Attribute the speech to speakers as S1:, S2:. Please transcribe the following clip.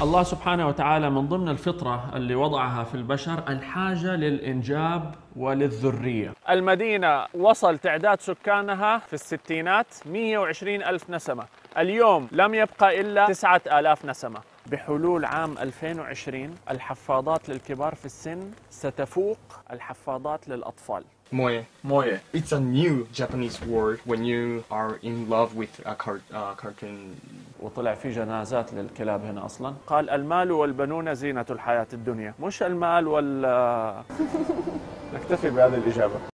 S1: الله سبحانه وتعالى من ضمن الفطرة اللي وضعها في البشر الحاجة للإنجاب وللذرية المدينة وصل تعداد سكانها في الستينات 120 ألف نسمة اليوم لم يبقى إلا 9000 نسمة بحلول عام 2020 الحفاضات للكبار في السن ستفوق الحفاضات للأطفال
S2: Moe.
S1: مويه
S2: It's a new Japanese word when you are in love with a car- uh, cartoon.
S1: وطلع في جنازات للكلاب هنا اصلا قال المال والبنون زينة الحياة الدنيا مش المال وال نكتفي بهذه الإجابة